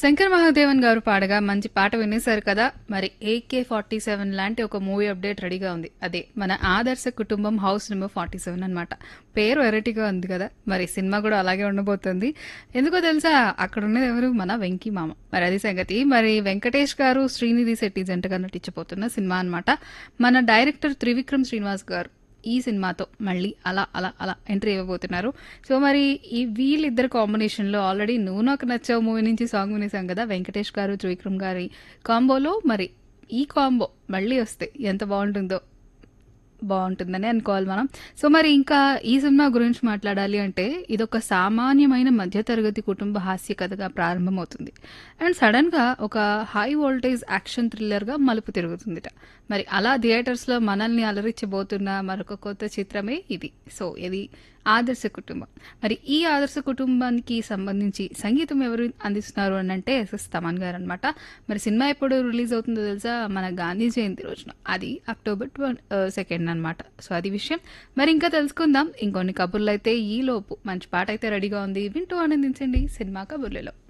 శంకర్ మహాదేవన్ గారు పాడగా మంచి పాట వినేశారు కదా మరి ఏకే ఫార్టీ సెవెన్ లాంటి ఒక మూవీ అప్డేట్ రెడీగా ఉంది అదే మన ఆదర్శ కుటుంబం హౌస్ నెంబర్ ఫార్టీ సెవెన్ అనమాట పేరు వెరైటీగా ఉంది కదా మరి సినిమా కూడా అలాగే ఉండబోతుంది ఎందుకో తెలుసా అక్కడ ఉన్నది ఎవరు మన వెంకీ మామ మరి అది సంగతి మరి వెంకటేష్ గారు శ్రీనిధి శెట్టి జంటగా నటించబోతున్న సినిమా అన్నమాట మన డైరెక్టర్ త్రివిక్రమ్ శ్రీనివాస్ గారు ఈ సినిమాతో మళ్ళీ అలా అలా అలా ఎంట్రీ ఇవ్వబోతున్నారు సో మరి ఈ వీళ్ళిద్దరు కాంబినేషన్లో ఆల్రెడీ నువ్వు నాకు నచ్చావు మూవీ నుంచి సాంగ్ వినేసాం కదా వెంకటేష్ గారు త్రివిక్రమ్ గారి కాంబోలో మరి ఈ కాంబో మళ్ళీ వస్తే ఎంత బాగుంటుందో బాగుంటుందని అనుకోవాలి మనం సో మరి ఇంకా ఈ సినిమా గురించి మాట్లాడాలి అంటే ఇదొక సామాన్యమైన మధ్యతరగతి కుటుంబ హాస్య కథగా ప్రారంభమవుతుంది అండ్ సడన్గా ఒక హై వోల్టేజ్ యాక్షన్ థ్రిల్లర్గా మలుపు తిరుగుతుందిట మరి అలా థియేటర్స్లో మనల్ని అలరించబోతున్న మరొక కొత్త చిత్రమే ఇది సో ఇది ఆదర్శ కుటుంబం మరి ఈ ఆదర్శ కుటుంబానికి సంబంధించి సంగీతం ఎవరు అందిస్తున్నారు అని అంటే ఎస్ఎస్ తమన్ గారు అనమాట మరి సినిమా ఎప్పుడు రిలీజ్ అవుతుందో తెలుసా మన గాంధీ జయంతి రోజున అది అక్టోబర్ ట్వం సెకండ్ అనమాట సో అది విషయం మరి ఇంకా తెలుసుకుందాం ఇంకొన్ని కబుర్లు అయితే ఈ లోపు మంచి పాట అయితే రెడీగా ఉంది వింటూ ఆనందించండి సినిమా కబుర్లలో